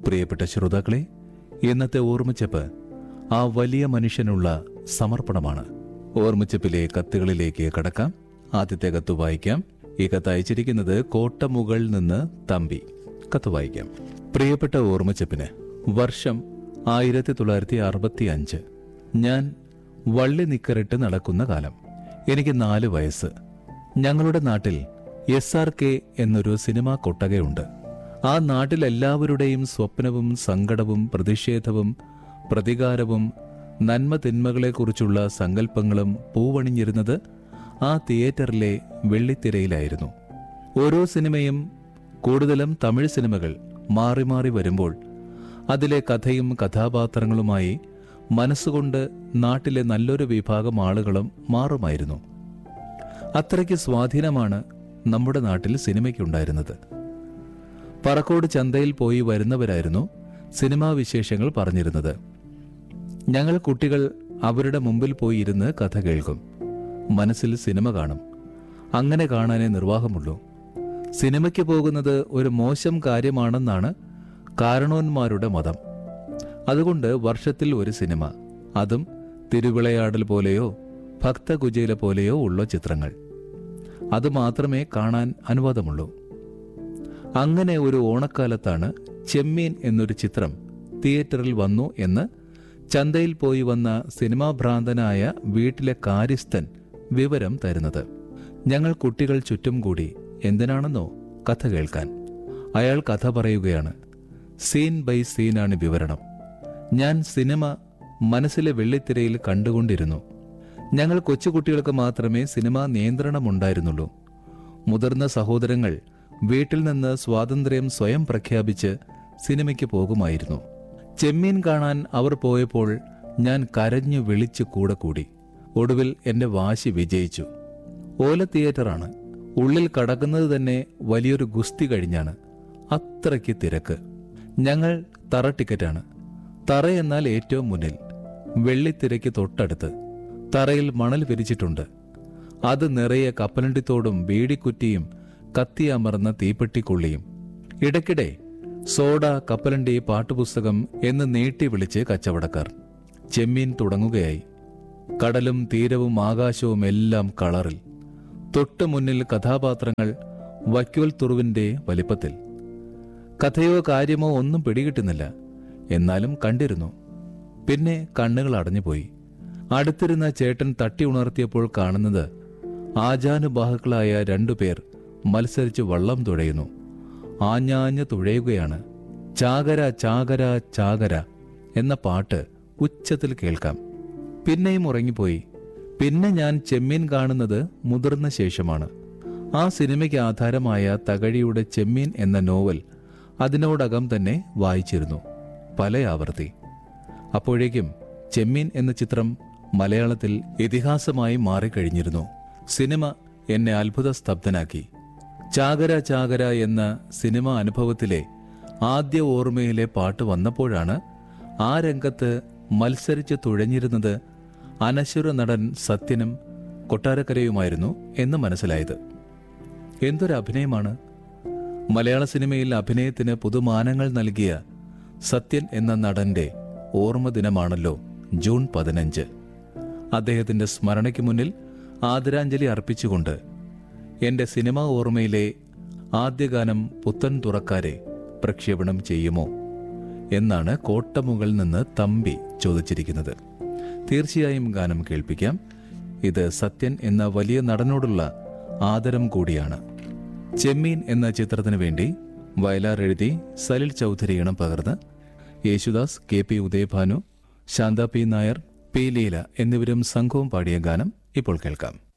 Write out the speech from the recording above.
പ്രിയപ്പെട്ട ശ്രോതാക്കളെ ഇന്നത്തെ ഓർമ്മച്ചപ്പ് ആ വലിയ മനുഷ്യനുള്ള സമർപ്പണമാണ് ഓർമ്മച്ചപ്പിലെ കത്തുകളിലേക്ക് കടക്കാം ആദ്യത്തെ കത്ത് വായിക്കാം ഈ കത്ത് അയച്ചിരിക്കുന്നത് കോട്ടമുകളിൽ നിന്ന് തമ്പി കത്ത് വായിക്കാം പ്രിയപ്പെട്ട ഓർമ്മച്ചപ്പിന് വർഷം ആയിരത്തി തൊള്ളായിരത്തി അറുപത്തി അഞ്ച് ഞാൻ വള്ളി നിക്കറിട്ട് നടക്കുന്ന കാലം എനിക്ക് നാല് വയസ്സ് ഞങ്ങളുടെ നാട്ടിൽ എസ് ആർ കെ എന്നൊരു സിനിമാ കൊട്ടകയുണ്ട് ആ നാട്ടിൽ എല്ലാവരുടെയും സ്വപ്നവും സങ്കടവും പ്രതിഷേധവും പ്രതികാരവും നന്മ തിന്മകളെക്കുറിച്ചുള്ള സങ്കല്പങ്ങളും പൂവണിഞ്ഞിരുന്നത് ആ തിയേറ്ററിലെ വെള്ളിത്തിരയിലായിരുന്നു ഓരോ സിനിമയും കൂടുതലും തമിഴ് സിനിമകൾ മാറി മാറി വരുമ്പോൾ അതിലെ കഥയും കഥാപാത്രങ്ങളുമായി മനസ്സുകൊണ്ട് നാട്ടിലെ നല്ലൊരു വിഭാഗം ആളുകളും മാറുമായിരുന്നു അത്രയ്ക്ക് സ്വാധീനമാണ് നമ്മുടെ നാട്ടിൽ സിനിമയ്ക്കുണ്ടായിരുന്നത് പറക്കോട് ചന്തയിൽ പോയി വരുന്നവരായിരുന്നു സിനിമാ വിശേഷങ്ങൾ പറഞ്ഞിരുന്നത് ഞങ്ങൾ കുട്ടികൾ അവരുടെ മുമ്പിൽ പോയി ഇരുന്ന് കഥ കേൾക്കും മനസ്സിൽ സിനിമ കാണും അങ്ങനെ കാണാനേ നിർവാഹമുള്ളൂ സിനിമയ്ക്ക് പോകുന്നത് ഒരു മോശം കാര്യമാണെന്നാണ് കാരണവന്മാരുടെ മതം അതുകൊണ്ട് വർഷത്തിൽ ഒരു സിനിമ അതും തിരുവിളയാടൽ പോലെയോ ഭക്തകുചേല പോലെയോ ഉള്ള ചിത്രങ്ങൾ അത് മാത്രമേ കാണാൻ അനുവാദമുള്ളൂ അങ്ങനെ ഒരു ഓണക്കാലത്താണ് ചെമ്മീൻ എന്നൊരു ചിത്രം തിയേറ്ററിൽ വന്നു എന്ന് ചന്തയിൽ പോയി വന്ന സിനിമാ ഭ്രാന്തനായ വീട്ടിലെ കാര്യസ്ഥൻ വിവരം തരുന്നത് ഞങ്ങൾ കുട്ടികൾ ചുറ്റും കൂടി എന്തിനാണെന്നോ കഥ കേൾക്കാൻ അയാൾ കഥ പറയുകയാണ് സീൻ ബൈ സീനാണ് വിവരണം ഞാൻ സിനിമ മനസ്സിലെ വെള്ളിത്തിരയിൽ കണ്ടുകൊണ്ടിരുന്നു ഞങ്ങൾ കൊച്ചുകുട്ടികൾക്ക് മാത്രമേ സിനിമാ നിയന്ത്രണമുണ്ടായിരുന്നുള്ളൂ മുതിർന്ന സഹോദരങ്ങൾ വീട്ടിൽ നിന്ന് സ്വാതന്ത്ര്യം സ്വയം പ്രഖ്യാപിച്ച് സിനിമയ്ക്ക് പോകുമായിരുന്നു ചെമ്മീൻ കാണാൻ അവർ പോയപ്പോൾ ഞാൻ കരഞ്ഞു വിളിച്ചു കൂടെ കൂടി ഒടുവിൽ എന്റെ വാശി വിജയിച്ചു ഓല തിയേറ്ററാണ് ഉള്ളിൽ കടക്കുന്നത് തന്നെ വലിയൊരു ഗുസ്തി കഴിഞ്ഞാണ് അത്രയ്ക്ക് തിരക്ക് ഞങ്ങൾ തറ ടിക്കറ്റാണ് തറ എന്നാൽ ഏറ്റവും മുന്നിൽ വെള്ളിത്തിരയ്ക്ക് തൊട്ടടുത്ത് തറയിൽ മണൽ വിരിച്ചിട്ടുണ്ട് അത് നിറയെ കപ്പലണ്ടിത്തോടും ബീഡിക്കുറ്റിയും കത്തിയമർന്ന തീപ്പെട്ടിക്കുള്ളിയും ഇടയ്ക്കിടെ സോഡ കപ്പലണ്ടി പാട്ടുപുസ്തകം എന്ന് നീട്ടി വിളിച്ച് കച്ചവടക്കാർ ചെമ്മീൻ തുടങ്ങുകയായി കടലും തീരവും ആകാശവും എല്ലാം കളറിൽ തൊട്ടു മുന്നിൽ കഥാപാത്രങ്ങൾ വക്യോൽ തുറുവിന്റെ വലിപ്പത്തിൽ കഥയോ കാര്യമോ ഒന്നും പിടികിട്ടുന്നില്ല എന്നാലും കണ്ടിരുന്നു പിന്നെ കണ്ണുകൾ അടഞ്ഞുപോയി അടുത്തിരുന്ന ചേട്ടൻ തട്ടി ഉണർത്തിയപ്പോൾ കാണുന്നത് ആജാനുബാഹുക്കളായ രണ്ടുപേർ മത്സരിച്ച് വള്ളം തുഴയുന്നു ആഞ്ഞാഞ്ഞ് തുഴയുകയാണ് ചാകര ചാകര ചാകര എന്ന പാട്ട് ഉച്ചത്തിൽ കേൾക്കാം പിന്നെയും ഉറങ്ങിപ്പോയി പിന്നെ ഞാൻ ചെമ്മീൻ കാണുന്നത് മുതിർന്ന ശേഷമാണ് ആ സിനിമയ്ക്ക് ആധാരമായ തകഴിയുടെ ചെമ്മീൻ എന്ന നോവൽ അതിനോടകം തന്നെ വായിച്ചിരുന്നു പല ആവർത്തി അപ്പോഴേക്കും ചെമ്മീൻ എന്ന ചിത്രം മലയാളത്തിൽ ഇതിഹാസമായി മാറിക്കഴിഞ്ഞിരുന്നു സിനിമ എന്നെ അത്ഭുത സ്തബ്ധനാക്കി ചാകര ചാകര എന്ന സിനിമ അനുഭവത്തിലെ ആദ്യ ഓർമ്മയിലെ പാട്ട് വന്നപ്പോഴാണ് ആ രംഗത്ത് മത്സരിച്ച് തുഴഞ്ഞിരുന്നത് അനശ്വര നടൻ സത്യനും കൊട്ടാരക്കരയുമായിരുന്നു എന്ന് മനസ്സിലായത് എന്തൊരു അഭിനയമാണ് മലയാള സിനിമയിൽ അഭിനയത്തിന് പുതുമാനങ്ങൾ നൽകിയ സത്യൻ എന്ന നടന്റെ ഓർമ്മ ദിനമാണല്ലോ ജൂൺ പതിനഞ്ച് അദ്ദേഹത്തിന്റെ സ്മരണയ്ക്ക് മുന്നിൽ ആദരാഞ്ജലി അർപ്പിച്ചുകൊണ്ട് എന്റെ സിനിമാ ഓർമ്മയിലെ ആദ്യ ഗാനം പുത്തൻ തുറക്കാരെ പ്രക്ഷേപണം ചെയ്യുമോ എന്നാണ് കോട്ടമുകളിൽ നിന്ന് തമ്പി ചോദിച്ചിരിക്കുന്നത് തീർച്ചയായും ഗാനം കേൾപ്പിക്കാം ഇത് സത്യൻ എന്ന വലിയ നടനോടുള്ള ആദരം കൂടിയാണ് ചെമ്മീൻ എന്ന ചിത്രത്തിനു വേണ്ടി വയലാർ എഴുതി സലിൽ ചൗധരി ഇണം പകർന്ന് Yesudas K P Udayabhanu Santha P Nair P Leela എന്നിവരും സംഘവും പാടിയ ഗാനം ഇപ്പോൾ കേൾക്കാം